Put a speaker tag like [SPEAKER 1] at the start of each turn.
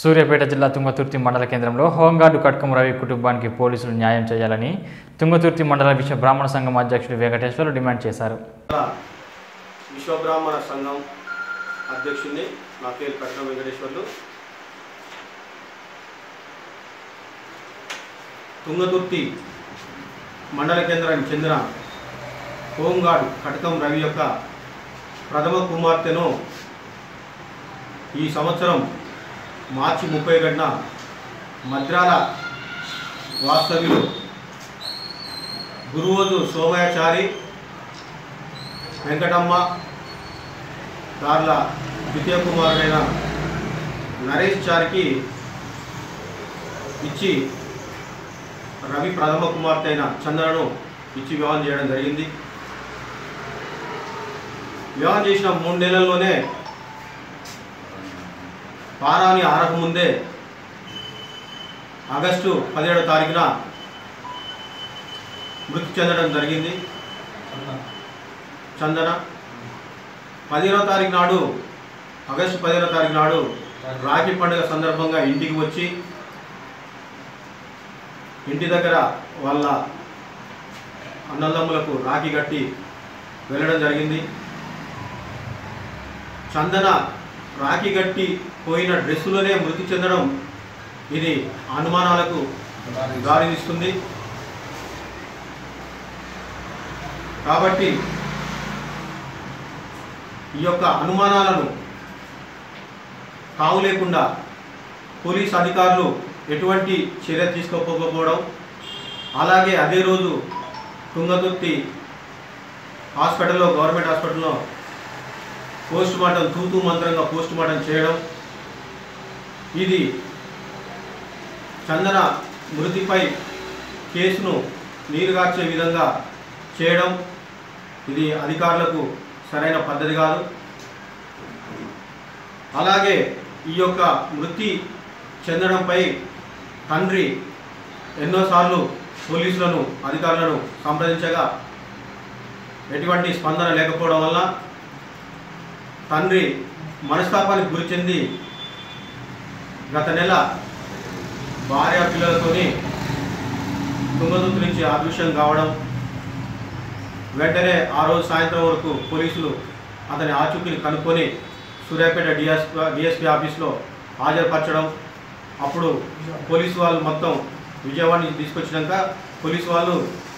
[SPEAKER 1] సూర్యాపేట జిల్లా తుంగతుర్తి మండల కేంద్రంలో హోంగార్డు కట్కం రవి కుటుంబానికి పోలీసులు న్యాయం చేయాలని తుంగతుర్తి మండల విశ్వ బ్రాహ్మణ సంఘం అధ్యక్షుడు వెంకటేశ్వర్లు డిమాండ్ చేశారు
[SPEAKER 2] విశ్వబ్రాహ్మణ సంఘం అధ్యక్షుడిని నా పేరు కట్నం వెంకటేశ్వర్లు తుంగతుర్తి మండల కేంద్రానికి చెందిన హోంగార్డ్ కటకం రవి యొక్క ప్రథమ కుమార్తెను ఈ సంవత్సరం మార్చి ముప్పై గంటన మద్రాల వాస్తవ్యులు గురువోజు సోమయాచారి వెంకటమ్మ దార్ల ద్వితీయ కుమారుడైన నరేష్ చారికి ఇచ్చి రవి ప్రథమ కుమార్తె అయిన చంద్రను ఇచ్చి వివాహం చేయడం జరిగింది వివాహం చేసిన మూడు నెలల్లోనే పారాని ఆరక ముందే ఆగస్టు పదిహేడో తారీఖున మృతి చెందడం జరిగింది చందన పదిహేనో తారీఖు నాడు ఆగస్టు పదిహేనో తారీఖు నాడు రాఖీ పండుగ సందర్భంగా ఇంటికి వచ్చి ఇంటి దగ్గర వాళ్ళ అన్నదమ్ములకు రాఖీ కట్టి వెళ్ళడం జరిగింది చందన రాఖీ కట్టి పోయిన డ్రెస్సులోనే మృతి చెందడం ఇది అనుమానాలకు దారితీస్తుంది కాబట్టి ఈ యొక్క అనుమానాలను తావు లేకుండా పోలీస్ అధికారులు ఎటువంటి చర్య తీసుకోకపోవడం అలాగే అదే రోజు తుంగతుర్తి హాస్పిటల్లో గవర్నమెంట్ హాస్పిటల్లో పోస్ట్ మార్టం తూతూ మంత్రంగా పోస్ట్ మార్టం చేయడం ఇది చందన మృతిపై కేసును నీరుగార్చే విధంగా చేయడం ఇది అధికారులకు సరైన పద్ధతి కాదు అలాగే ఈ యొక్క మృతి చెందడంపై తండ్రి ఎన్నోసార్లు పోలీసులను అధికారులను సంప్రదించగా ఎటువంటి స్పందన లేకపోవడం వల్ల తండ్రి మనస్తాపానికి గురి చెంది గత నెల భార్య పిల్లలతోని తుంగతుర్తి నుంచి అదృశ్యం కావడం వెంటనే ఆ రోజు సాయంత్రం వరకు పోలీసులు అతని ఆచూకీని కనుక్కొని సూర్యాపేట డిఎస్పీ డిఎస్పీ ఆఫీస్లో హాజరుపరచడం అప్పుడు పోలీసు వాళ్ళు మొత్తం విజయవాడ నుంచి తీసుకొచ్చినాక పోలీసు వాళ్ళు